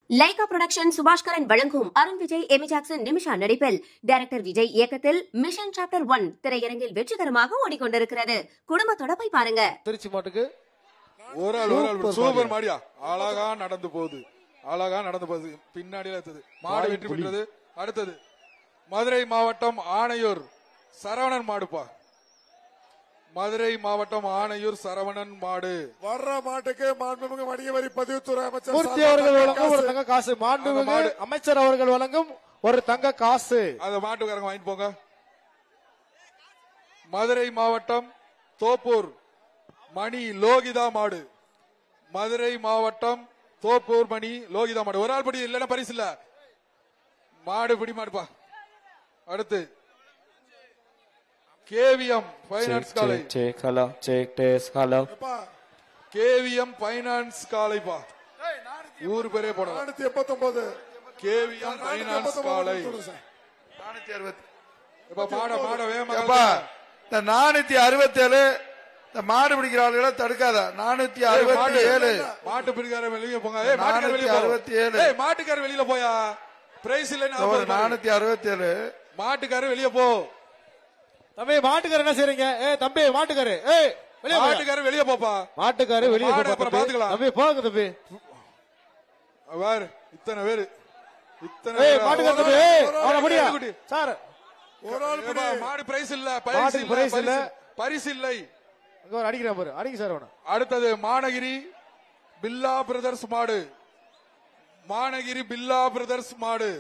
Lyca production Subaskaran வழங்கும் Arun Vijay Amy Jackson Nimisha நடிப்பில் director Vijay இயக்கத்தில் மிஷன் சாப்டர் ஒன் திரையரங்கில் வெற்றிகரமாக ஓடிக்கொண்டிருக்கிறது குடும்பத்தோட போய் பாருங்க திருச்சி மாட்டுக்கு ஒரு ஆள் ஒரு ஆள் Super சூப்பர் மாடியா அழகா நடந்து போகுது அழகா நடந்து போகுது பின்னாடியில அடுத்தது மாடு வெற்றி பெற்றது அடுத்தது மதுரை மாவட்டம் ஆணையூர் சரவணன் மாடுப்பா மதுரை மாவட்டம் ஆணையூர் சரவணன் மாடு வர்ற மாட்டுக்கு மாண்புமிகு வணிக வரி பதிவுத்துறை அமைச்சர் மூர்த்தி சார்பாக அவர்கள் தங்க வழங்கும் ஒரு காசு. தங்க காசு மாண்புமிகு மாடு. அமைச்சர் அவர்கள் வழங்கும் ஒரு தங்க காசு அந்த மாட்டுக்காரங்க வாங்கிட்டு போங்க மதுரை மாவட்டம் தோப்பூர் மணி லோகிதா மாடு மதுரை மாவட்டம் தோப்பூர் மணி லோகிதா மாடு ஒரு ஆள் படி இல்லைன்னா பரிசு இல்ல மாடு பிடி மாடுப்பா அடுத்து கேவிஎம் பைனான்ஸ் காலை check, hello, check, test, hello. எப்பா, கேவிஎம் பைனான்ஸ் காலைப்பா ஊர் பேரே போடலாம் நானூத்தி எண்பத்தொன்பது கேவிஎம் பைனான்ஸ் காலை நானூத்தி அறுபத்தி இப்ப மாட மாட வேகமா எப்பா கலந்துங்க. இந்த நானூத்தி அறுபத்தி ஏழு இந்த மாடு பிடிக்கிற ஆளுகளை தடுக்காத நானூத்தி ஏய், அறுபத்தி மாட்டு- ஏழு மாட்டு பிடிக்கார வெளியே போங்க ஏய் மாட்டுக்கார வெளியே போ. அறுபத்தி ஏழு. ஏய் மாட்டுக்கார வெளியில போயா பிரைஸ் இல்லைன்னு ஒரு ஆஃபர் பாரு. நானூத்தி அறுபத்தி ஏழு மாட்டுக்கார வெளியே போ தம்பி மாட்டுக்காரர் என்ன செய்றீங்க ஏ தம்பி மாட்டுக்காரு ஏய் வெளியே போயா. மாட்டுக்கார வெளியே போப்பா மாட்டுக்காரு வெளியே மாடு போ அப்புறம் தம்பி. பாத்துக்கலாம். தம்பி போங்க தம்பி வேறு இத்தனை பேரு இத்தனை ஏய் பேரா? மாட்டுக்கார ஒரு தம்பி ஆள், ஏய் ஒரு ஆள் அவன முடியா குட்டி. சார் ஒரு ஆள் ஏப்பா, பிடி. மாடு பிரைஸ் இல்ல பரிசு மாட்டுக்கு இல்ல prize இல்ல. பரிசு- பரிசு இல்லை அங்க ஒரு அடிக்கிறேன் பாரு அடிக்க சார் அவன அடுத்தது மானகிரி பில்லா பிரதர்ஸ் மாடு மானகிரி பில்லா பிரதர்ஸ் மாடு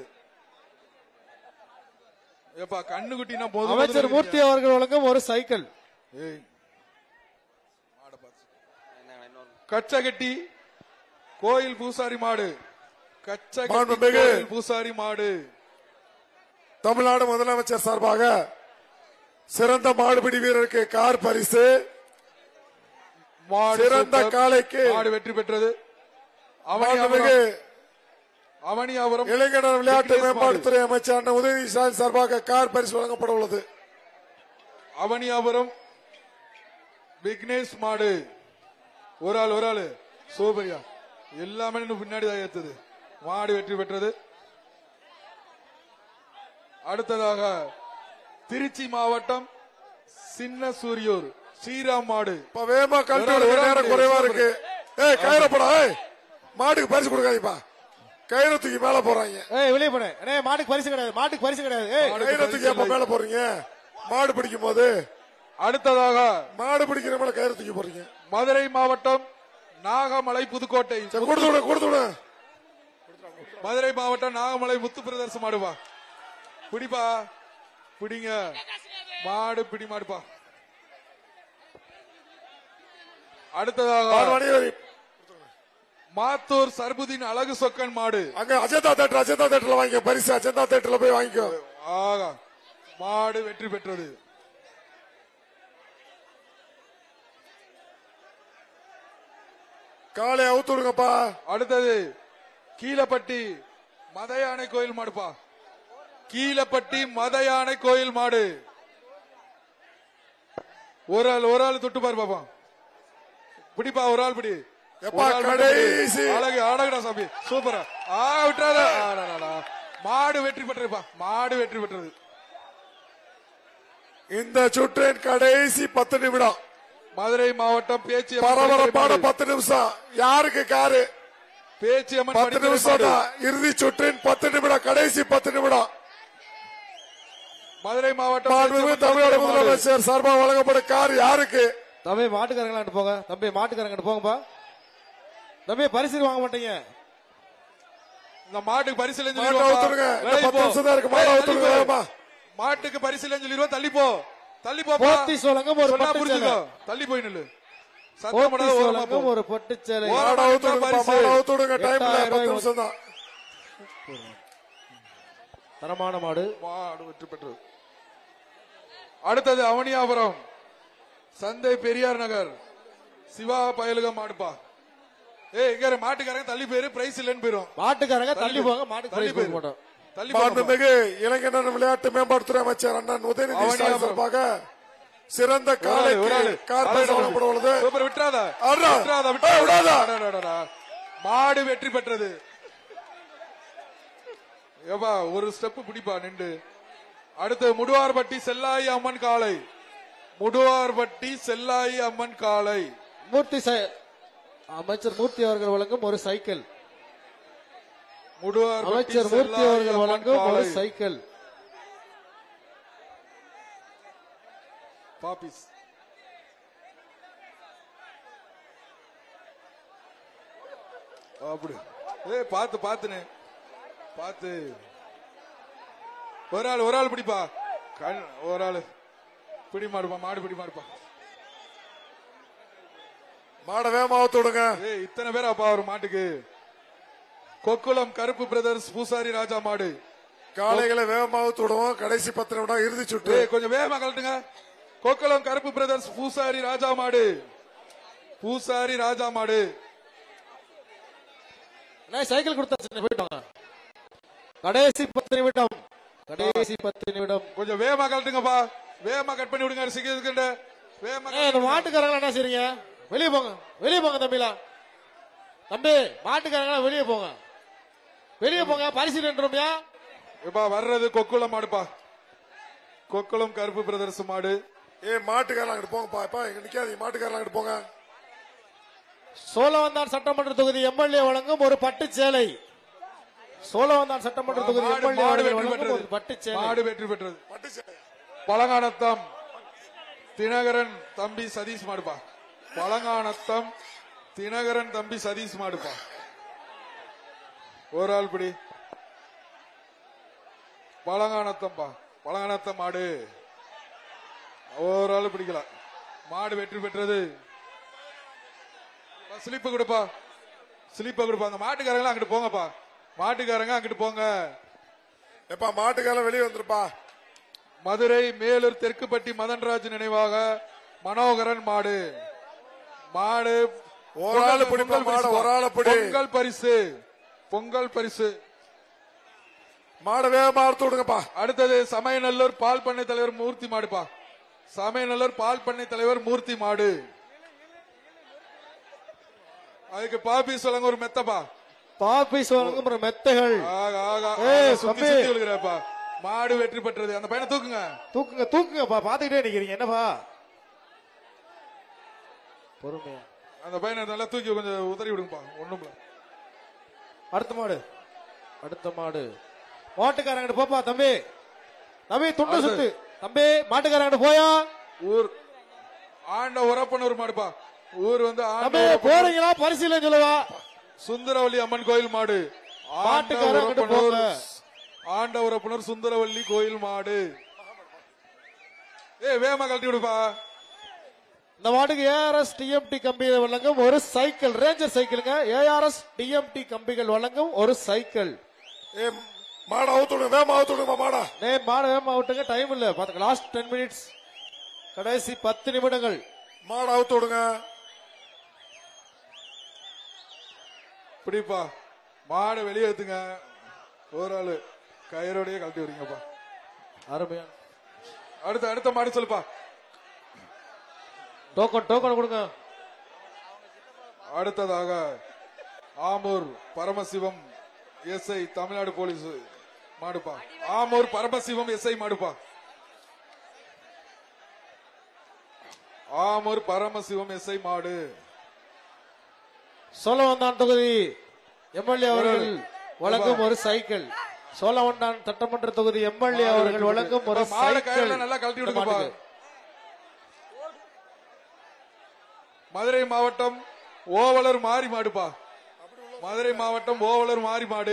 ஏப்பா கண்ணுக்குட்டினா போதும் அமைச்சர் போதும்னு மூர்த்தி அவர்கள் வழங்கும் ஒரு சைக்கிள் ஏய். மாடை பாத்து. கச்சகட்டி கோயில் பூசாரி மாடு கச்சகட்டி மாண்புமிகு. கோயில் பூசாரி மாடு தமிழ்நாடு முதலமைச்சர் சார்பாக சிறந்த மாடுபிடி வீரருக்கு கார் பரிசு மாடு சிறந்த சூப்பர். காளைக்கு மாடு வெற்றி பெற்றது மாண்புமிகு அவனியாபுரம் அவனியாபுரம் இளைஞர் விளையாட்டு விக்னேஷ் மாடு. மேம்பாட்டுத்துறை அமைச்சர் அண்ணன் உதயநிதி ஸ்டாலின் சார்பாக கார் பரிசு வழங்கப்பட உள்ளது அவனியாபுரம் விக்னேஷ் மாடு ஒரு ஆள் ஒரு ஆள் சூப்பரியா எல்லாமே இன்னும் பின்னாடி தான் ஏத்துது மாடு வெற்றி பெற்றது அடுத்ததாக திருச்சி மாவட்டம் சின்ன சூரியூர் ஸ்ரீராம் மாடு இப்ப வேகமா கழட்டி ஒரு ஆள், விடுங்க, ஒரு ஆள் நேரம் பிடி. குறைவா சூப்பர். இருக்கு ஏய் கயிறை போடா ஏய் மாட்டுக்கு பரிசு கொடுக்காதீப்பா கயிறை தூக்கி மேல போறாங்க ஏய் வெளியே போனே அண்ணே மாட்டுக்கு பரிசு கிடையாது மாட்டுக்கு பரிசு கிடையாது ஏய் மாடு கயிறை தூக்கி எப்ப மேல போறீங்க மாடு பிடிக்கும் போது அடுத்ததாக மாடு பிடிக்கிற மேல கயிறு தூக்கி போறீங்க மதுரை மாவட்டம் நாகமலை புதுக்கோட்டை சரி, கொடுத்து விடு கொடுத்து விடு மதுரை மாவட்டம் நாகமலை முத்து பிரதர்ச மாடுப்பா பிடிப்பா பிடிங்க மாடு பிடி மாடுப்பா அடுத்ததாக மாடு வணிகவரி. மாத்தூர் சர்புதீன் அழகு சொக்கன் மாடு அங்க அஜந்தா தேட்டர் அஜந்தா தேட்டர்ல வாங்கிக்கோ பரிசு அஜந்தா தேட்டர்ல போய் வாங்கிக்கோ ஆகா மாடு வெற்றி பெற்றது காலை அவுத்து விடுங்கப்பா அடுத்தது கீழப்பட்டி மத யானை கோயில் மாடுப்பா கீழப்பட்டி மத யானை கோயில் மாடு ஒரு ஆள் ஒரு ஆள் தொட்டு பாரு பாப்பா பிடிப்பா ஒரு ஆள் பிடி எப்பா, ஒரு ஆள் மட்டும் பிடி. கடைசி. அழகு அழகுடா சாமி சூப்பரா ஆ விட்டுறாத ஆடாடாடா. மாடு வெற்றி பெற்றதுப்பா மாடு வெற்றி பெற்றது இந்த சுற்றின் கடைசி பத்து நிமிடம் மதுரை மாவட்டம் பேச்சு பரபரப்பான பத்து நிமிஷம் யாருக்கு காரு பேச்சு அம்மன் பத்து படித்துறை நிமிஷம் மாடு. தான் இறுதி சுற்றின் பத்து நிமிடம் கடைசி பத்து நிமிடம் மதுரை மாவட்டம் மாண்புமிகு பேச்சு தமிழ்நாடு அம்மன் மாடு. முதலமைச்சர் சார்பாக வழங்கப்படும் கார் யாருக்கு தம்பி மாட்டுக்காரங்களாண்டு போங்க தம்பி மாட்டுக்காரங்கிட்ட போங்கப்பா தம்பி பரிசு வாங்க மாட்டீங்க இந்த மாட்டுக்கு பரிசு இல்லைன்னு மாட்டை சொல்லிடுவாப்பா. அவுத்துடுங்க. இந்த வேலைக்கு பத்து போ. நிமிஷம் தான் இருக்கு. மாட்டை ஏய், அவுத்துடுங்க, தள்ளி போ. வேகமா. மாட்டுக்கு பரிசு இல்லைன்னு சொல்லிடுவா தள்ளி போ தள்ளி போ போத்தீஸ் வழங்கும் ஒரு பட்டு புரிஞ்சுக்கோ சேலை. தள்ளி போய் நில்லு சத்தம் போத்தீஸ் போடாத ஓரமா போ. வழங்கும் ஒரு பட்டு சேலை ஓரம். மாடை அவுத்துடுங்கப்பா, பரிசு. மாடை அவுத்துடுங்க. டைம்ல எட்டாயிரம் பத்து ரூபாய் நிமிஷம் தான் தரமான மாடு மாடு வெற்றி பெற்றது அடுத்தது அவனியாபுரம் சந்தை பெரியார் நகர் சிவா பயலுக மாடுப்பா ஏய் இங்க இரு, மாட்டுக்காரங்க தள்ளி போயிரு பிரைஸ் இல்லைன்னு போயிரும் மாட்டுக்காரங்க தள்ளி போங்க மாட்டுக்கு தள்ளி பரிசு கொடுக்க போயிரு. மாட்டோம் தள்ளி போங்கப்பா. மாண்புமிகு இளைஞர் விளையாட்டு மேம்பாட்டுத்துறை அமைச்சர் அண்ணன் உதயநிதி ஸ்டாலின் அவனியாபுரம். சார்பாக சிறந்த ஒரு ஆளு, ஒரு ஆளு. காலைக்கு கார் பரிசு அழகா வழங்கப்பட உள்ளது சூப்பர் விட்டுறாத அட்ரா. விட்டுறாத ஏய், விடாத. விட்டுறாத அடடடடா. மாடு வெற்றி பெற்றது ஏப்பா ஒரு ஸ்டெப் பிடிப்பா நின்று அடுத்து முடுவார்பட்டி செல்லாயி அம்மன் காளை முடுவார்பட்டி செல்லாயி அம்மன் காளை மூர்த்தி சை- அமைச்சர் மூர்த்தி அவர்கள் வழங்கும் ஒரு சைக்கிள் முடுவார்பட்டி அமைச்சர் மூர்த்தி செல்லாயி அவர்கள் அம்மன் வழங்கும் ஒரு காளை சைக்கிள் பாபிஸ் அப்படி ஏய் பார்த்து பார்த்துனே பார்த்து ஒரு ஆள் ஒரு ஆள் பிடிப்பா கண் ஒரு ஆள் பிடி மாடுப்பா மாடு பிடி மாடுப்பா மாடை வேகமாவத்து விடுங்க ஏய் இத்தனை பேர் அப்பா ஒரு மாட்டுக்கு கொக்குளம் கருப்பு பிரதர்ஸ் பூசாரி ராஜா மாடு காளைகளை வேகமாவத்து விடுவோம் கடைசி பத்து நிமிடம் இறுதி சுற்று ஏய் கொஞ்சம் வேகமா கழட்டுங்க கொக்குளம் கருப்பு பிரதர்ஸ் பூசாரி ராஜா மாடு பூசாரி ராஜா மாடு அண்ணா, சைக்கிள் கொடுத்தாச்சு போயிட்டு வாங்க கடைசி பத்து நிமிடம் கடைசி பத்து நிமிடம் கொஞ்சம் வேகமா கழட்டுங்கப்பா வேகமா கட் பண்ணி விடுங்க சீக்கிரம் வேகமா ஏய், இந்த மாட்டுக்காரங்க என்ன செய்றீங்க வெளியே போங்க வெளியே போங்க தம்பிலா தம்பி மாட்டுக்காரங்க வெளியே போங்க வெளியே போங்க பரிசீலன்றியா இப்பா வர்றது கொக்குளம் மாடுப்பா கொக்குளம் கருப்பு பிரதர்ஸ் மாடு ஏ மாட்டுக்காரலாம் அங்கிட்டு போங்கப்பா இப்ப இங்க நிக்காதீங்க மாட்டுக்காரலாம் அங்கிட்டு போங்க சோழவந்தான் சட்டமன்ற தொகுதி எம்எல்ஏ வழங்கும் ஒரு பட்டு சேலை சோழவந்தான் சட்டமன்ற தொகுதி மாடு எம்எல்ஏ மாடு வெற்றி வழங்கும் பெற்றது ஒரு பட்டு சேலை மாடு வெற்றி பெற்றது பட்டு சேலை. பழங்கானத்தம் தினகரன் தம்பி சதீஷ் மாடுப்பா பழங்கானத்தம் தினகரன் தம்பி சதீஷ் மாடுப்பா ஒரு ஆள் பிடி பழங்கானத்தம்பா பழங்கானத்தம் மாடு ஒரு ஆள் பிடிக்கலாம் மாடு வெற்றி பெற்றது ஸ்லிப்பு கொடுப்பா ஸ்லிப்பை கொடுப்பா அந்த மாட்டுக்காரங்க அங்கிட்டு போங்கப்பா மாட்டுக்காரங்க அங்கிட்டு போங்க எப்பா மாட்டுக்காரலாம் வெளியே வந்துருப்பா மதுரை மேலூர் தெற்குப்பட்டி மதன்ராஜ் நினைவாக மனோகரன் மாடு மாடு ஒரு ஆளு பிடிப்பா பொங்கல் மாடை பரிசு. ஒரு ஆளை பிடி பொங்கல் பரிசு பொங்கல் பரிசு மாடை வேகமா அறுத்து விடுங்கப்பா அடுத்தது சமயநல்லூர் பால் பண்ணை தலைவர் மூர்த்தி மாடுப்பா சமயநல்லூர் பால் பண்ணை தலைவர் மூர்த்தி மாடு அதுக்கு பாப்பி சொல்லுங்க ஒரு மெத்தப்பா பாப்பீஸ் வழங்கும் ஒரு மெத்தைகள் ஆகா ஆகா ஏய், ஆகா, சுத்தி தம்பி. சுத்தி விழுகிறப்பா மாடு வெற்றி பெற்றது அந்த பையனை தூக்குங்க தூக்குங்க தூக்குங்கப்பா பாத்துக்கிட்டே நிக்கிறீங்க என்னப்பா பொறுமையா அந்த பையனை நல்லா தூக்கி கொஞ்சம் உதறி விடுங்கப்பா ஒண்ணும் இல்ல அடுத்த மாடு அடுத்த மாடு மாட்டுக்காரங்கிட்ட போப்பா தம்பி தம்பி துண்டு அடுத்து. சுத்து தம்பி மாட்டுக்காரங்கிட்ட போயா ஊர் ஆண்ட உரப்பனூர் மாடுப்பா ஊர் வந்து ஆண்ட தம்பி உரப்பனூர். போறீங்களா பரிசீலனை சொல்லுவா சுந்தரவல்லி அம்மன் கோயில் மாடு ஆண்ட மாட்டுக்காரன் அங்கிட்டு உரப்பனூர் போங்க. ஆண்ட உரப்பனூர் சுந்தரவல்லி கோயில் மாடு ஏய் வேகமா கழட்டி விடுப்பா இந்த மாட்டுக்கு ஏஆர்எஸ் டிஎம்டி கம்பிகள் வழங்கும் ஒரு சைக்கிள் ரேஞ்சர் சைக்கிளுங்க ஏஆர்எஸ் டிஎம்டி கம்பிகள் வழங்கும் ஒரு சைக்கிள் ஏ மாடை அவுத்து விடுங்க வேகமா அவுத்து விடுங்கப்பா மாடா நே மாடு வேகமா விட்டுங்க டைம் இல்ல பாத்துக்க லாஸ்ட் டென் மினிட்ஸ் கடைசி பத்து நிமிடங்கள் மாடை அவுத்து விடுங்க பிடிப்பா மாடு வெளியே எடுத்துங்க ஒரு ஆளு கயிறோடய கழட்டி விடுங்கப்பா அருமையா அடுத்த அடுத்த மாடு சொல்லுப்பா டோக்கன் டோக்கன் கொடுங்க அடுத்ததாக ஆமூர் பரமசிவம் எஸ்ஐ தமிழ்நாடு போலீஸ் மாடுப்பா ஆமூர் பரமசிவம் எஸ்ஐ மாடுப்பா ஆமூர் பரமசிவம் எஸ்ஐ மாடு சோழவந்தான் தொகுதி எம்எல்ஏ அவர்கள் வழங்கும் ஒரு சைக்கிள் சோழவந்தான் சட்டமன்ற தொகுதி எம்எல்ஏ அவர்கள் வழங்கும் ஒரு மாடு சைக்கிள் கயிறுல நல்லா கழட்டி இந்த விடுங்கப்பா மாட்டுக்கு. மதுரை மாவட்டம் ஓவலர் மாறி மாடுப்பா மதுரை மாவட்டம் ஓவலர் மாறி மாடு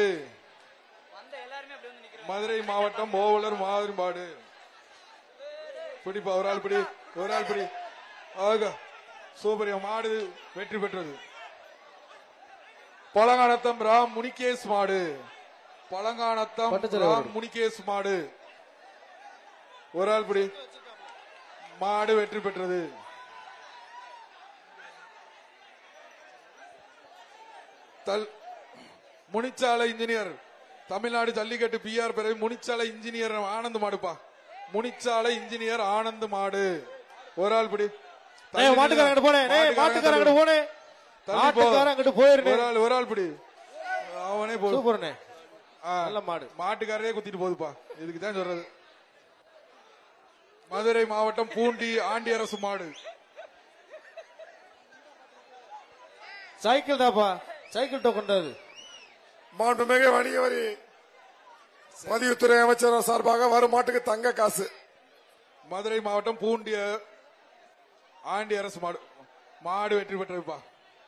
மதுரை மாவட்டம் ஓவலர் மாறி மாடு பிடிப்பா ஒரு ஆள் பிடி ஒரு ஆள் பிடி ஆக சூப்பரியா மாடு வெற்றி பெற்றது பழங்கானத்தம் ராம் முனிகேஸ் மாடு பழங்கானத்தம் பட்டுச்செலவு ராம் வருது. முனிகேஸ் மாடு ஒரு ஆள் பிடி மாடு வெற்றி பெற்றது தல் முனிச்சாலை இன்ஜினியர் தமிழ்நாடு ஜல்லிக்கட்டு பிஆர் பிறகு முனிச்சாலை இன்ஜினியர் ஆனந்த் மாடுப்பா முனிச்சாலை இன்ஜினியர் ஆனந்த் மாடு ஒரு ஆள் பிடி ஏய், மாட்டுக்காரன் அங்கிட்டு போனே ஏய், மாட்டுக்காரன் அங்கிட்டு போனே தள்ளி போ. மாட்டுக்காரன் அங்கிட்டு போயிருந்தே ஒரு ஆள் ஒரு ஆள் பிடி அவனே போ சூப்பர்ண்ணே ஆ, நல்ல மாடு மாட்டுக்காரரே குத்திட்டு போகுதுப்பா இதுக்கு தான் சொல்றது மதுரை மாவட்டம் பூண்டி ஆண்டி அரசு மாடு சைக்கிள் தாப்பா சைக்கிள் டோக்கன் மாண்புமிகு வணிக வரி பதிவுத்துறை அமைச்சர் சார்பாக வரும் மாட்டுக்கு தங்க காசு மதுரை மாவட்டம் பூண்டி ஆண்டி அரசு மாடு மாடு வெற்றி பெற்றதுப்பா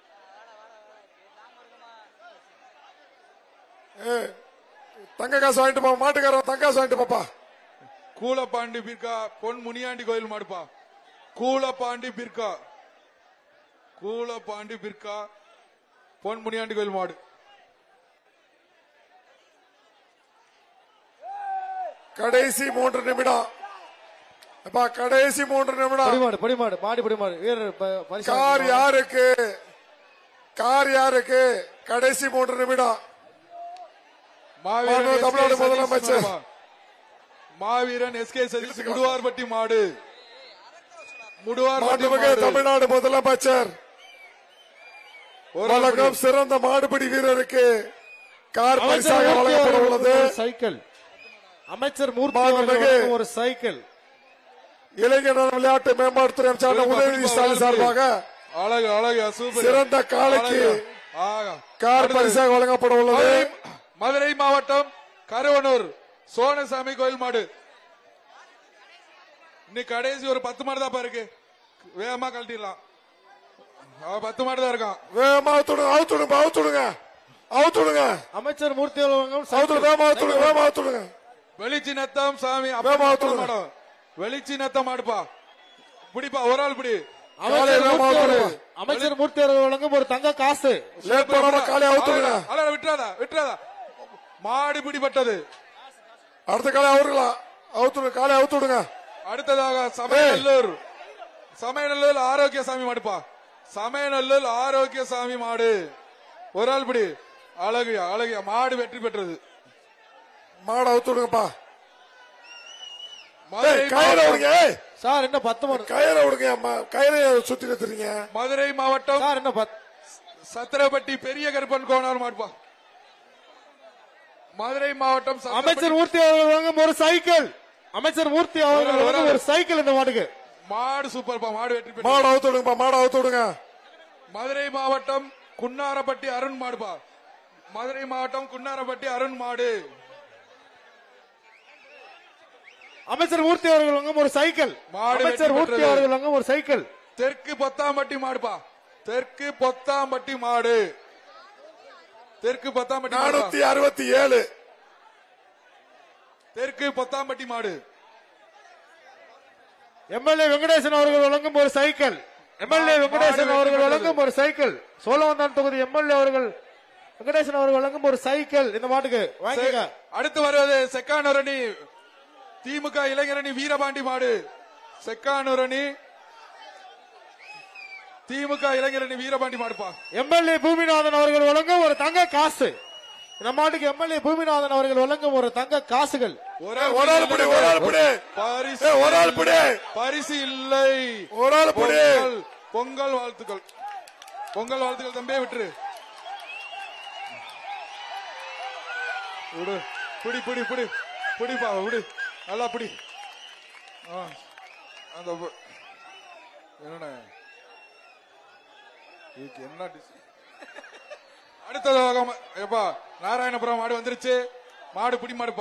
ஏ, தங்க காசு வாங்கிட்டு போ மாட்டுக்காரன் தங்க காசு வாங்கிட்டு போப்பா கூலப்பாண்டி பிர்கா பொன் முனியாண்டி கோயில் மாடுப்பா கூலப்பாண்டி பிர்கா கூலப்பாண்டி பிர்கா பொன் முனியாண்டி கோயில் மாடு கடைசி மூன்று நிமிடம் அப்பா கடைசி மூன்று நிமிடம் படிமாடு படிமாடு மாடு படிமாடு வீரர் ப- பரிசு கார் வாங்கிடுவாங்க. யாருக்கு கார் யாருக்கு கடைசி மூன்று நிமிடம் மாவீரன் மாண்பு SK தமிழ்நாடு சதீஷ் முதலமைச்சர். மாடுப்பா. மாவீரன் எஸ்கே சதீஷ் முடுவார்பட்டி மாடு முடுவார்பட்டி மாண்புமிகு மாடு தமிழ்நாடு முதலமைச்சர் ஒரு வழங்கும் சிறந்த மாடுபிடி வீரருக்கு கார் அமைச்சர் பரிசாக மூர்த்தி வழங்கப்பட அவர்களுக்கு உள்ளது ஒரு சைக்கிள் அமைச்சர் மூர்த்தி மாண்புமிகு அவர்களுக்கு ஒரு சைக்கிள் இளைஞர் நல விளையாட்டு மேம்பாட்டுத்துறை அமைச்சர் உதயநிதி ஸ்டாலின் சார்பாக அழகு அழகு சூப்பர் சிறந்த காளைக்கு அழகு. ஆகா. கார் அடுத்தது. பரிசாக வழங்கப்பட உள்ளது மதுரை- மதுரை மாவட்டம் கருவனூர் சோனசாமி கோயில் மாடு இன்னைக்கு கடைசி ஒரு பத்து மாடு தான் இருக்கு வேகமா கழட்டிடலாம் அவன் பத்து மாடு தான் இருக்கான் வேகமா அவுத்துடுங்க அவுத்துடுங்க அவுத்துடுங்க அவுத்துடுங்க அமைச்சர் மூர்த்தி அவர்களுக்கும் அவுத்துடுங்க சைக்கிள் வேகமா அவுத்துடுங்க வேகமா அவுத்துடுங்க வெளிச்சி நத்தம் சாமி வேகமா அப்பா அவுத்துடுங்க. மாடு வெளிச்சி நத்தம் மாடுப்பா பிடிப்பா ஒரு ஆள் பிடி அமைச்சர் காலையில மூர்த்தி மாத்துடுங்க. அவர்கள் அமைச்சர் மூர்த்தி அவர்கள் வழங்கும் ஒரு தங்க காசு லேட் பண்ணாம காலை அவுத்துடுங்க அழகா, அழகா, விட்டுறாதா விட்டுறாதா மாடு பிடிபட்டது அடுத்த காலை அவருங்களா அவுத்துடுங்க காலை அவுத்துடுங்க அடுத்ததாக சமயநல்லூர் சமயநல்லூர் ஆரோக்கிய சாமி மாடுப்பா சமயநல்லூர் ஆரோக்கிய சாமி மாடு ஒரு ஆள் பிடி அழகு அழகிய மாடு வெற்றி பெற்றது மாடு அவுத்துடுங்கப்பா மதுரை ஏய், கயிறை மாவட்டம்- விடுங்க ஏய், சார் என்ன பத்து மாடு கயிறை விடுங்க அம்மா கயிறை சுத்தி நிறுத்துறீங்க மதுரை மாவட்டம் சார் என்ன பத்து சத்திரப்பட்டி பெரிய கருப்பன் கோனார் மாடுப்பா மதுரை மாவட்டம் சத்திரப்பட்டி- அமைச்சர் மூர்த்தி அவர்கள் வழங்கும் ஒரு சைக்கிள் அமைச்சர் மூர்த்தி அவர்கள் ஒரு- வழங்கும் ஒரு- ஒரு சைக்கிள் இந்த மாட்டுக்கு மாடு சூப்பர்ப்பா மாடு வெற்றி பெற்றது மாடு அவுத்துடுங்கப்பா மாடு அவுத்துடுங்க மதுரை மாவட்டம் குன்னாரப்பட்டி அருண் மாடுப்பா மதுரை மாவட்டம் குன்னாரப்பட்டி அருண் மாடு அமைச்சர் மூர்த்தி அவர்கள் வழங்கும் ஒரு சைக்கிள் மாடு அமைச்சர் வெற்றி மூர்த்தி பெற்றது. அவர்கள் வழங்கும் ஒரு சைக்கிள் தெற்கு பொத்தாம்பட்டி மாடுப்பா தெற்கு பொத்தாம்பட்டி மாடு தெற்கு பொத்தாம்பட்டி மாடுப்பா. நானூத்தி அறுபத்தி ஏழு தெற்கு பொத்தாம்பட்டி மாடு எம்எல்ஏ வெங்கடேசன் அவர்கள் வழங்கும் ஒரு சைக்கிள் எம்எல்ஏ மா- வெங்கடேசன் மாடு அவர்கள் வெற்றி வழங்கும் ஒரு சைக்கிள் சோழவந்தான் தொகுதி எம்எல்ஏ அவர்கள் வெங்கடேசன் அவர்கள் வழங்கும் ஒரு சைக்கிள் இந்த மாட்டுக்கு வாங்கிக்க அடுத்து வருவது செக்கானூரணி திமுக இளைஞரணி வீரபாண்டி மாடு செக்கானூரணி திமுக இளைஞரணி வீரபாண்டி மாடுப்பா எம்எல்ஏ பூமிநாதன் அவர்கள் வழங்கும் ஒரு தங்க காசு இந்த மாட்டுக்கு எம்எல்ஏ பூமிநாதன் அவர்கள் வழங்கும் ஒரு தங்க காசுகள் ஒரே ஒரு ஆள் பிடி ஒரு ஆள் பிடி பரிசு ஏய், ஒரு ஆள் பிடி பரிசு இல்லை ஒரு ஆள் பிடி பொங்கல் பொங்கல் வாழ்த்துக்கள் பொங்கல் வாழ்த்துக்கள் தம்பியே விட்டுரு விடு பிடி பிடி பிடி பிடிப்பா விடு நல்லா பிடி ஆ, அந்த ப- என்னண்ணே இதுக்கு என்ன டிஸ் அடுத்ததாக ம- ஏப்பா நாராயணபுரம் மாடு வந்துருச்சு மாடு பிடி மாடுப்பா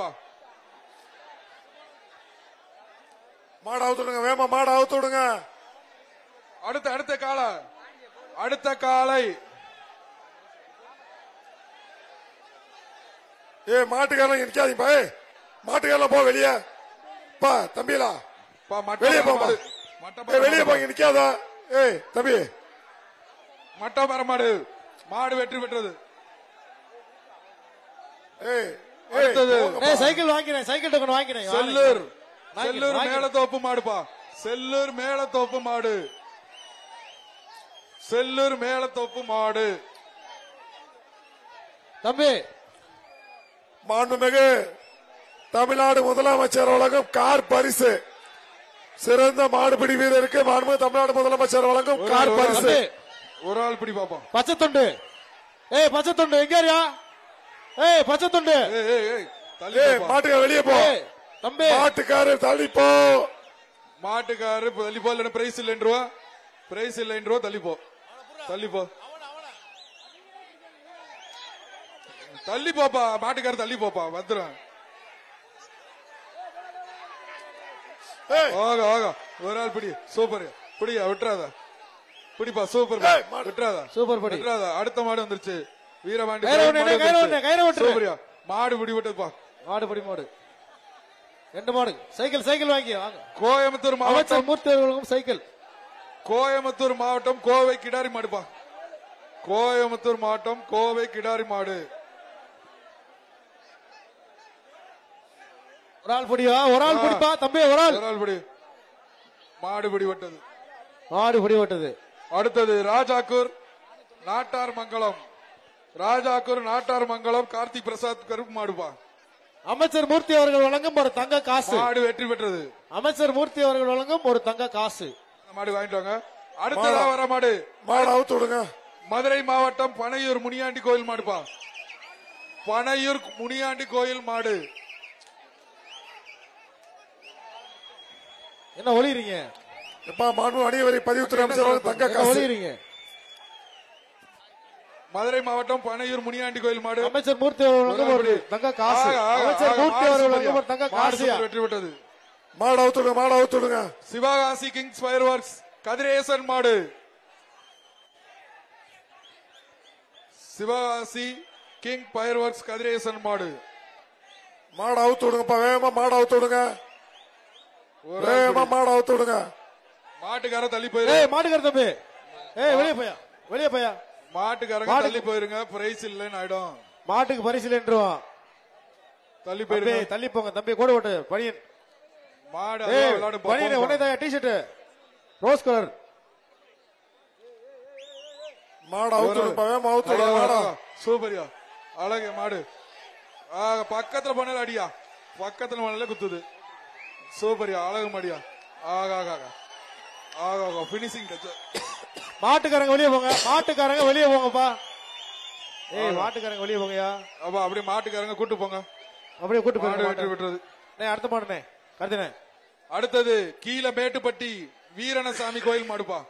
மாடு அவுத்துடுங்க வேமா மாடு அவுத்துடுங்க அடுத்த அடுத்த காலை அடுத்த காலை ஏ மாட்டுக்காரன் நிக்காதீங்கப்பா ஏய் மாட்டுக்காரன் போ வெளியே பா தம்பிலா பா, மட்ட வெளியே மர போப்பா மாடு. மட்ட மர ஏய் வெளியே மாடு. போங்க நிக்காதா ஏய் தம்பி மட்ட மர மாடு மாடு வெற்றி பெற்றது ஏய் ஏய் அடுத்தது ஏய், சைக்கிள் வாங்கினேன் சைக்கிள் டோக்கன் வாங்கினேன் செல்லூர் வாங்கினேன், செல்லூர் வாங்கினேன். மேலத்தோப்பு மாடுப்பா செல்லூர் மேலத்தோப்பு மாடு செல்லூர் மேலத்தோப்பு மாடு தம்பி மாண்புமிகு தமிழ்நாடு முதலமைச்சர் வழங்கும் கார் பரிசு சிறந்த மாடுபிடி வீரருக்கு மாண்புமிகு தமிழ்நாடு முதலமைச்சர் வழங்கும் ஒரு கார் ஆள், ஒரு பரிசு தம்பி ஒரு ஆள் பிடி பாப்போம் பச்சை தொண்டு ஏய் பச்சை தொண்டு எங்க இருக்கியா ஏய் பச்சை துண்டு ஏய், ஏய், ஏய், தள்ளி ஏய் போப்பா. மாட்டுக்கார வெளியே போ ஏய், தம்பி மாட்டுக்காரர் தள்ளி போ மாட்டுக்காரு இப்ப தள்ளி போ இல்லைன்னா பிரைஸ் இல்லைன்றவா பிரைஸ் இல்லைன்றவா தள்ளி போ தள்ளி போ தள்ளி போப்பா மாட்டுக்காரர் தள்ளி போப்பா வந்துடும் ஏய் ஆக ஆக ஒரு ஆள் பிடி சூப்பர் பிடியா விட்டுறாத பிடிப்பா சூப்பர் ஏய், மாடு. விட்டுறாத சூப்பர் படி. விட்டுறாத அடுத்த மாடு வந்துருச்சு வீரபாண்டி கயிறை மாடு விடு, கயிறை வந்துருச்சு. விடு, கயிறை விட்டுரு. சூப்பர்யா மாடு பிடி விட்டதுப்பா மாடு படி மாடு ரெண்டு மாடு சைக்கிள் சைக்கிள் வாங்கி வாங்க கோயம்புத்தூர் அமைச்சர் மாவட்டம் மூர்த்தி அவர்களுக்கும் சைக்கிள் கோயம்புத்தூர் மாவட்டம் கோவை கிடாரி மாடுப்பா கோயம்புத்தூர் மாவட்டம் கோவை கிடாரி மாடு ஒரு ஆள் பிடிவா ஒரு ஆள் பிடிப்பா தம்பி ஒரு ஆள் ஒரு ஆள் பிடி மாடு பிடி விட்டது மாடு பிடி ஓட்டது அடுத்தது ராஜாக்கூர் நாட்டார் மங்கலம் ராஜாக்கூர் நாட்டார் மங்கலம் கார்த்திக் பிரசாத் கருப்பு மாடுப்பா அமைச்சர் மூர்த்தி அவர்கள் வழங்கும் ஒரு தங்க காசு மாடு வெற்றி பெற்றது அமைச்சர் மூர்த்தி அவர்கள் வழங்கும் ஒரு தங்க காசு அந்த மாடு வாங்கிட்டு வாங்க அடுத்ததா வர மாடு மாடு அவுத்து விடுங்க மதுரை மாவட்டம் பனையூர் முனியாண்டி கோயில் மாடுப்பா பனையூர் முனியாண்டி கோயில் மாடு என்ன ஒளிறீங்க எப்பா மாண்பு அணிவரை பதிவுத்துறை அமைச்சர் அவர்கள் தங்க என்ன காசு ஒளிறீங்க மதுரை மாவட்டம் பனையூர் முனியாண்டி கோயில் மாடு அமைச்சர் மூர்த்தி அவர்கள் வழங்கும் ஒரு தங்க காசு ஆக, ஆக, அமைச்சர் ஆக, மூர்த்தி மாடு அவர்கள் சூப்பர்யா. வழங்கும் ஒரு தங்க மாடு காசு சூப்பர் வெற்றி பெற்றது மாடு அவுத்து விடுங்க மாடு அவுத்து விடுங்க Sivakasi kings fire works Kathiresan மாடு Sivakasi king fire works Kathiresan மாடு மாடு அவுத்து விடுங்கப்பா வேகமா மாடு அவுத்து விடுங்க ஒரு ஆள் வேகமா பிடி. மாடு அவுத்து விடுங்க மாட்டுக்கார தள்ளி போயிரு ஏய் மாட்டுக்கார தம்பி ஏய் வெளியே போயா வெளியே போயா மாட்டுக்காரங்க மாடு- தள்ளி போயிருங்க பிரைஸ் இல்லைன்னு ஆயிடும் மாட்டுக்கு பரிசீலன்றுவான் தள்ளி தம்பி போயிருங்க தள்ளி போங்க தம்பி கூட ஓட்டு பனியன் மாடு ஏய் அதான் விளையாடும் பனியன் பாப்போம். உடனே தான் டிஷர்ட் ரோஸ் கலர் மாடு அவுத்து விடுங்கப்பா வேகமா அவுத்து அழகா, விடுங்க மாடா அழகா. சூப்பர்யா அழகு மாடு ஆ, பக்கத்துல பண்ணல அடியா பக்கத்துல பண்ணல குத்துது சூப்பர்யா அழகு மாடியா ஆகா ஆகா ஆகா ஆகா ஆகா பினிஷிங் டச் மாட்டுக்காரங்க வெளியே போங்க மாட்டுக்காரங்க வெளியே போங்கப்பா ஏய் மாட்டுக்காரங்க வெளியே போங்கயா அப்பா அப்படியே மாட்டுக்காரங்க கூட்டு போங்க அப்படியே கூட்டு மாடு போங்க வெற்றி மாட்டை. பெற்றது அண்ணே, அடுத்த மாடுனே கருத்துனே அடுத்தது கீழே மேட்டுப்பட்டி வீரணசாமி கோயில் மாடுப்பா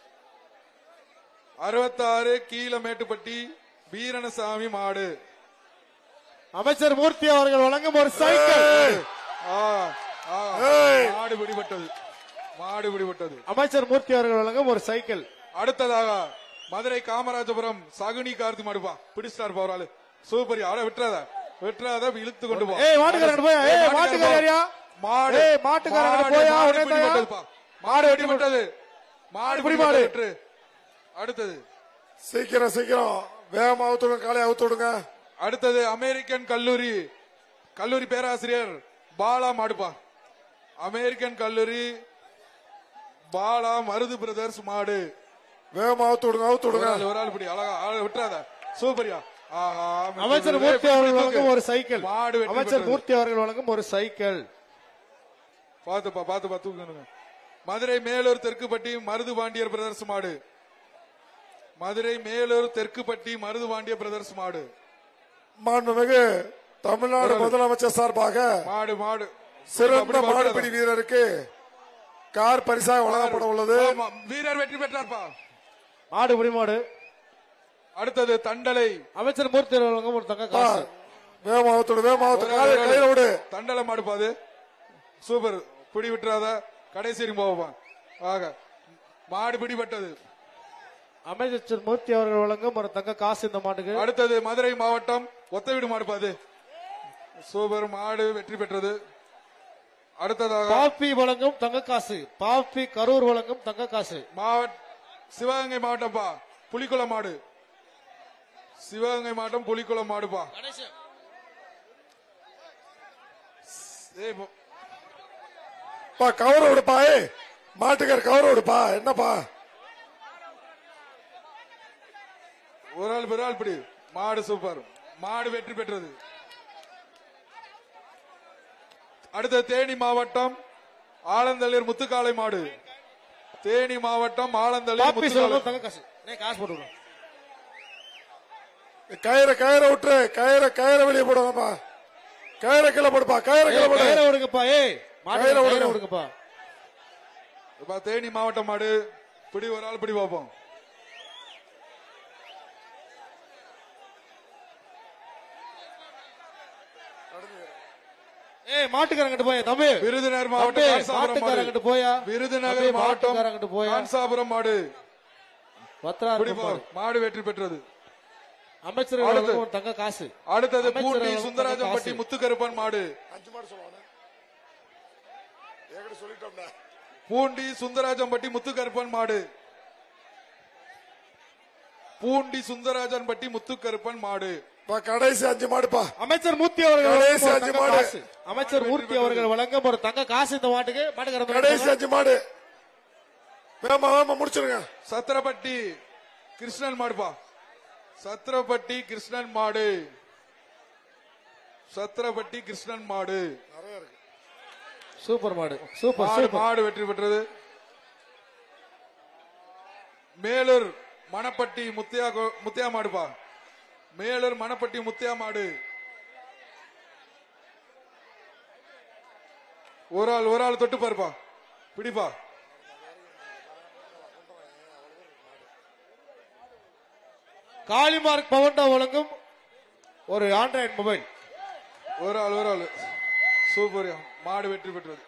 அறுபத்தாறு கீழே மேட்டுப்பட்டி வீரணசாமி மாடு அமைச்சர் மூர்த்தி அவர்கள் வழங்கும் ஒரு சைக்கிள் ஆ, ஆ, ஏய். மாடு பிடிபட்டது மாடு பிடிபட்டது அமைச்சர் மூர்த்தி அவர்கள் வழங்கும் ஒரு சைக்கிள் அடுத்ததாக மதுரை காமராஜபுரம் சகுனி கார்த்தி மாடுப்பா பிடிச்சிட்டாரு பவராளு சூப்பர் ஆட விட்டுறாத விட்டுறாத இழுத்து கொண்டு போ ஏய், மாட்டுக்காரன் போயா? ஏய், ஏய், மாட்டுக்காரன் யாரியா? மாடு ஏய், மாட்டுக்காரன் மாடு, போயா? மாடு உடனே தாயா? பிடிபட்டதுப்பா. மாடு வெட்டிப்பட்டது மாடு இப்படி பிடிபட்டது மாடு. விட்டுரு. அடுத்தது சீக்கிரம் சீக்கிரம் வேகமா அவுத்து விடுங்க காலையை அவுத்து விடுங்க அடுத்தது அமெரிக்கன் கல்லூரி கல்லூரி பேராசிரியர் பாலா மாடுப்பா அமெரிக்கன் கல்லூரி பாலா மருது பிரதர்ஸ் மாடு வேகமா அவுத்து விடுங்க அவுத்து ஒரு விடுங்க ஆள் ஒரு ஆள் இப்படி அழகா ஆள விட்டுறாத சூப்பர்யா ஆஹா அமைச்சர் ஏய், மூர்த்தி பிடி, அவர்கள் தூக்கு. வழங்கும் ஒரு சைக்கிள் மாடு வெற்றி அமைச்சர் பெற்றது. மூர்த்தி அவர்கள் வழங்கும் ஒரு சைக்கிள் பாத்துப்பா பாத்துப்பா தூக்கணுங்க மதுரை மேலூர் தெற்குப்பட்டி மருது பாண்டியர் பிரதர்ஸ் மாடு மதுரை மேலூர் தெற்குப்பட்டி மருது பாண்டிய பிரதர்ஸ் மாடு மாண்புமிகு தமிழ்நாடு முதலமைச்சர் சார்பாக மாடு மாடு சிறந்த அப்படி மாடுபிடி வீரருக்கு கார் பரிசாக வழங்கப்பட உள்ளது ஆமா, வீரர் வெற்றி பெற்றார்ப்பா மாடு புடி மாடு அடுத்தது தண்டலை அமைச்சர் மூர்த்தி அவர்கள் வழங்கும் ஒரு தங்க பா, காசு வேகமா அவுத்து விடு வேகமா அவுத்து காலை கையில விடு தண்டலை மாடு பாது சூப்பர் பிடி விட்டுறாத கடைசி வரைக்கும் போவப்பா ஆக மாடு பிடிபட்டது அமைச்சர் மூர்த்தி அவர்கள் வழங்கும் ஒரு தங்க காசு இந்த மாட்டுக்கு அடுத்தது மதுரை மாவட்டம் ஒத்தவீடு மாடு பாது சூப்பர் மாடு வெற்றி பெற்றது அடுத்ததாக பாப்பி வழங்கும் தங்க காசு பாப்பி கரூர் வழங்கும் தங்க காசு மாவட்ட சிவகங்கை மாவட்டம்ப்பா புலிக்குளம் மாடு சிவகங்கை மாவட்டம் புலிக்குளம் மாடுப்பா ஏய், போ- பா கவர விடுப்பா ஏய் மாட்டுக்கார் கவர விடுப்பா என்னப்பா ஒரு ஆள் பெரு ஆள் பிடி மாடு சூப்பர் மாடு வெற்றி பெற்றது அடுத்த தேனி மாவட்டம் ஆலந்தளிர் முத்துக்காலை மாடு தேனி மாவட்டம் ஆலந்தளிர் பாப்பி முத்துக்காலை வழங்கும் தங்க காசு அண்ணே, காசு போட்டு விடுறோம். கயிறை கயிறை விட்டுரு கயிறை கயிறை வெளியே போடுவாங்கப்பா கயிறை கீழே போடுப்பா கயிறை கீழே போடு கயிறை விடுங்கப்பா ஏய் மாட்டு கயிறை கயிறை விடுங்க. விடுங்கப்பா இப்ப தேனி மாவட்டம் மாடு பிடி ஒரு ஆள் பிடி பார்ப்போம் ஏய் மாட்டுக்காரங்கிட்ட போய் தம்பி விருதுநகர் தம்பி, மாவட்டம் காஞ்சாபுரம் மாடு மாட்டுக்காரங்கிட்ட போயா விருதுநகர் தம்பி, மாவட்டம் மாட்டுக்காரங்கிட்ட போயா காஞ்சாபுரம் மாடு பத்திரா பிடி இருக்கும் போ. பாரு. மாடு வெற்றி பெற்றது அமைச்சர்கள் அடுத்து. வழங்கும் ஒரு தங்க காசு அடுத்தது அமைச்சர் பூண்டி வழங்கும் சுந்தராஜன் பட்டி காசு. முத்துக்கருப்பன் மாடு அஞ்சு மாடு சொல்லுவானே ஏற்கனவே சொல்லிட்டோம்டா பூண்டி சுந்தராஜன் பட்டி முத்துக்கருப்பன் மாடு பூண்டி சுந்தராஜன் பட்டி முத்துக்கருப்பன் மாடு பா, கடைசி அஞ்சு மாடுப்பா அமைச்சர் மூர்த்தி அவர்கள் கடைசி வழங்கும் ஒரு அஞ்சு தங்க மாடு. காசு அமைச்சர் மூர்த்தி அவர்கள் வழங்கும் ஒரு தங்க காசு இந்த மாட்டுக்கு கடைசி மாட்டுக்காரங்க அஞ்சு மாடு வேமா வேமா முடிச்சிருங்க சத்திரப்பட்டி கிருஷ்ணன் மாடுப்பா சத்திரப்பட்டி கிருஷ்ணன் மாடு சத்திரப்பட்டி கிருஷ்ணன் மாடு சூப்பர் மாடு சூப்பர் மாடு சூப்பர் மாடு வெற்றி பெற்றது மேலூர் மணப்பட்டி முத்தியா கோ- முத்தியா மாடுப்பா மேலூர் மணப்பட்டி முத்தியா மாடு ஒரு ஆள் ஒரு ஆள் தொட்டு பாருப்பா பிடிப்பா காளிமார்க் பவன்டா வழங்கும் ஒரு ஆண்ட்ராய்டு மொபைல் ஒரு ஆள் ஒரு ஆள் சூப்பர் மாடு வெற்றி பெற்றது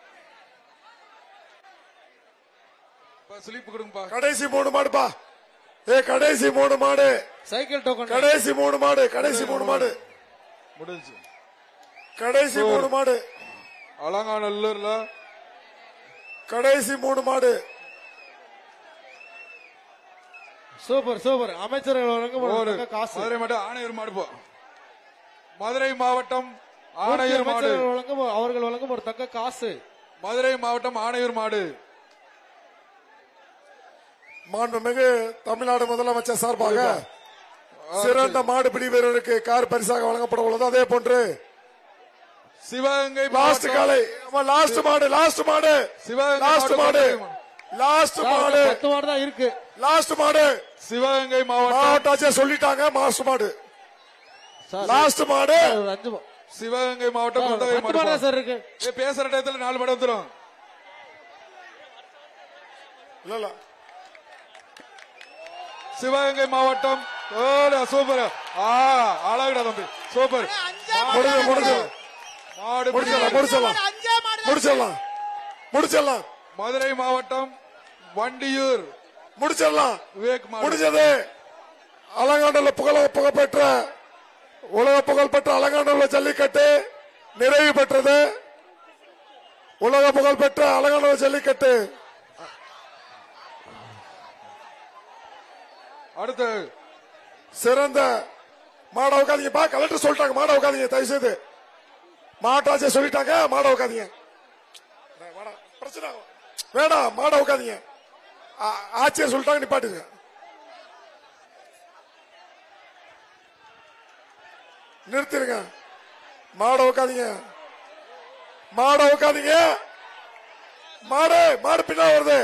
ஸ்லிப் கொடுங்கப்பா கடைசி மூணு மாடுப்பா ஏ கடைசி மூணு மாடு சைக்கிள் டோக்கன் கடைசி மூணு மாடு கடைசி மூணு மாடு முடிஞ்சு கடைசி மூணு மாடு அலங்காநல்லூர்ல கடைசி மூணு மாடு சூப்பர் சூப்பர் அமைச்சர்கள் வழங்கும் ஒரு ஒரு தங்க காசு மதுரை மாவட்டம் ஆணையூர் மாடு போ மதுரை மாவட்டம் மூர்த்தி ஆணையூர் மாடு அமைச்சர்கள் வழங்கும் அவர்கள் வழங்கும் ஒரு தங்க காசு மதுரை மாவட்டம் ஆணையூர் மாடு மாண்புமிகு தமிழ்நாடு முதலமைச்சர் சார்பாக சிறந்த மாடுபிடி வீரருக்கு கார் பரிசாக வழங்கப்பட உள்ளது அதே போன்று சிவகங்கை லாஸ்ட் மாவட்டம் காலை லாஸ்ட் மாடு லாஸ்ட் மாடு சிவகங்கை லாஸ்ட் மாடு மாவட்டம் லாஸ்ட் மாடு பத்து மாடு தான் இருக்கு லாஸ்ட் மாடு சிவகங்கை மாவட்டம் மாவட்ட ஆட்சியர் சொல்லிட்டாங்க லாஸ்ட் மாடு சார், லாஸ்ட் மாடு ஒரு அஞ்சு மா- சிவகங்கை மாவட்டம் சார், குந்தவை பத்து மாடு மாடு போ. தான் சார் இருக்கு ஏய், பேசுற டயத்துல நாலு மாடு வந்துரும் இல்ல இல்ல சிவகங்கை மாவட்டம் ஓடா, சூப்பர் ஆ அழகுடா தம்பி சூப்பர் முடிஞ்சு முடிஞ்சு மாடு முடிச்சிடலாம் முடிச்சிடலாம் முடிச்சிடலாம் முடிச்சிடலாம் மதுரை மாவட்டம் வண்டியூர் முடிச்சிடலாம் விவேக் மாடு முடிஞ்சது அலங்காநல்லூர்ல புகழ புகழ்பெற்ற உலக புகழ்பெற்ற அலங்காநல்லூர் ஜல்லிக்கட்டு நிறைவு பெற்றது உலக புகழ்பெற்ற அலங்காநல்லூர் ஜல்லிக்கட்டு அடுத்து சிறந்த மாட உட்காதீங்க பா கலெக்டர் சொல்லிட்டாங்க மாட உட்காதீங்க தயவு செய்து மாட்டாச்சே சொல்லிட்டாங்க மாட உட்காதீங்க வேணாம், பிரச்சனை ஆகும். வேணாம் மாட உட்காதீங்க ஆ- ஆட்சியர் சொல்லிட்டாங்க நிப்பாட்டுங்க நிறுத்திடுங்க மாட உட்காதீங்க மாட உட்காதீங்க மாடு மாடு பின்னா வருது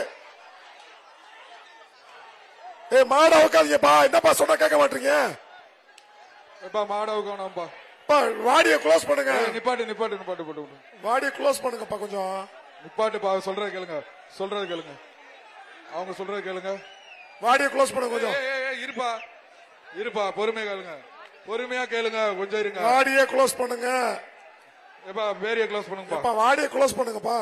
ஏ மாட உட்காதீங்கப்பா என்னப்பா சொன்னா கேட்க மாட்டீங்க எப்பா மாட உட்காணும்பா பா வாடிய க்ளோஸ் பண்ணுங்க நிப்பாட்டு நிப்பாட்டு நிப்பாட்டு போட்டு விடு. வாடிய க்ளோஸ் பண்ணுங்கப்பா கொஞ்சம் நிப்பாட்டுப்பா சொல்றது கேளுங்க சொல்றது கேளுங்க அவங்க சொல்றது கேளுங்க வாடிய க்ளோஸ் பண்ணுங்க கொஞ்சம் ஏய், ஏய், ஏய், இருப்பா இருப்பா பொறுமையா கேளுங்க பொறுமையா கேளுங்க கொஞ்சம் இருங்க வாடிய க்ளோஸ் பண்ணுங்க எப்பா வேரிய க்ளோஸ் பண்ணுங்கப்பா அப்பா வாடிய க்ளோஸ் பண்ணுங்கப்பா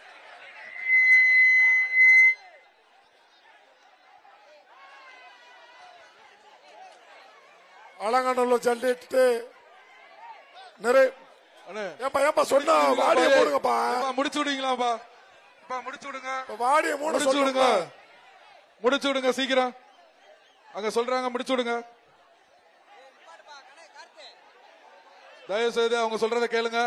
அலங்காநல்லூர் ஜல்லிட்டு நிறைய அண்ணே ஏப்பா ஏப்பா சொன்னா வாடிய போடுங்கப்பா எப்பா, முடிச்சு விடுவீங்களாப்பா எப்பா முடிச்சு விடுங்க இப்ப வாடிய மூட முடிச்சு விடுங்க சொல்லுங்க முடிச்சு விடுங்க சீக்கிரம் அங்க சொல்றாங்க முடிச்சு விடுங்க தயவு செய்து அவங்க சொல்றத கேளுங்க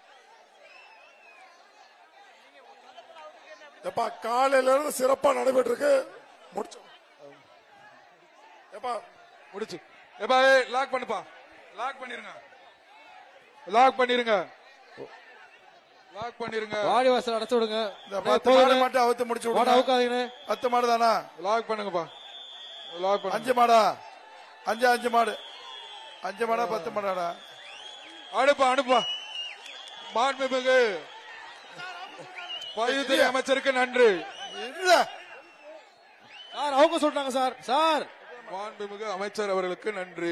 எப்பா காலையில இருந்து சிறப்பா நடைபெற்று இருக்கு முடிச்சு எப்பா முடிச்சு எப்பா லாக் பண்ணுப்பா லாக் பண்ணிருங்க லாக் பண்ணிருங்க லாக் பண்ணிருங்க வாடி வாசல் அடைச்சு விடுங்க இந்த பத்து மாடு மட்டும் அவுத்து முடிச்சு வாட விடுங்க அவுக்காதீங்கண்ணே பத்து மாடு தானா லாக் பண்ணுங்கப்பா லாக் பண்ணுங்க அஞ்சு மாடா அஞ்சு அஞ்சு மாடு அஞ்சு மாடா பத்து மாடாடா அனுப்பா அனுப்பா மாண்புமிகு பதிவுத்துறை அமைச்சருக்கு நன்றி இல்ல சார் அவங்க சொல்றாங்க சார் சார் மாண்புமிகு அமைச்சர் அவர்களுக்கு நன்றி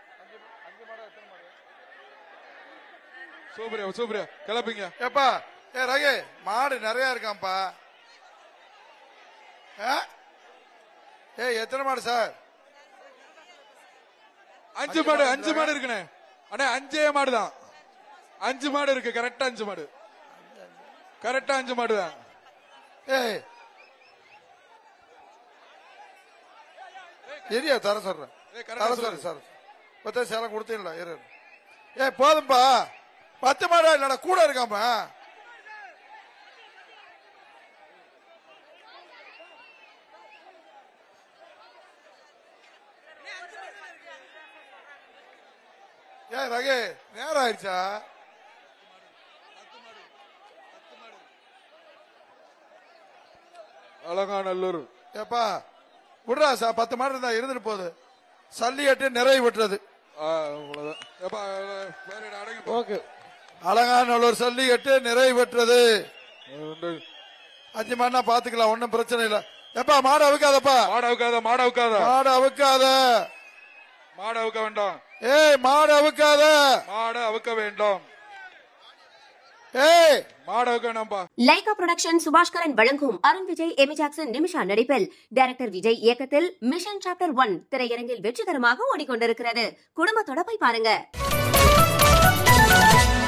சூப்பரியா சூப்பரியா கிளப்பிங்க ஏப்பா ஏ ரகு மாடு நிறைய இருக்காம்ப்பா ஆ? ஏய் எத்தனை மாடு சார் அஞ்சு மாடு அஞ்சு மாடு இருக்குண்ணே அண்ணே அஞ்சே மாடு தான் அஞ்சு மாடு இருக்கு கரெக்டா அஞ்சு மாடு கரெக்டா அஞ்சு மாடு தான் ஏய் எரியா தர சொல்றேன் ஏய், correct ஆ தர சொல்லு. சொல்றேன் சார் பத்தா சேலம் கொடுத்தீங்களா இரு இரு. ஏய் போதும்பா பத்து மாடா இல்லடா கூட இருக்காம ஏய் ரகு நேரம் ஆயிடுச்சா அலங்காநல்லூர் ஏப்பா விடுறா சார் பத்து மாடு இருந்தா இருந்துட்டு போகுது சல்லியட்டு நிறைவு விட்டுறது ஆ, அவ்வளவுதான் ஏப்பா, வேற இடம் அடங்கி போ. ஓகே அலங்காநல்லூர் சல்லிக்கட்டு நிறைவு பெற்றது உண்டு. அஞ்சு மாடுனா பாத்துக்கலாம் ஒன்னும் பிரச்சனை இல்ல எப்பா மாடு அவுக்காதப்பா மாடு அவுக்காத மாடு அவுக்காத மாடு அவுக்காத மாடு அவுக்க வேண்டாம் ஏய் மாடு அவுக்காத மாடு அவுக்க வேண்டாம் ஏய் மாடு அவுக்க வேண்டாம்பா லைகா புரொடக்ஷன் சுபாஷ்கரன் வழங்கும் அருண் விஜய் எமி ஜாக்சன் நிமிஷா நடிப்பில் டைரக்டர் விஜய் இயக்கத்தில் மிஷன் சாப்டர் ஒன் திரையரங்கில் வெற்றிகரமாக ஓடிக்கொண்டிருக்கிறது குடும்பத்தோட போய் பாருங்க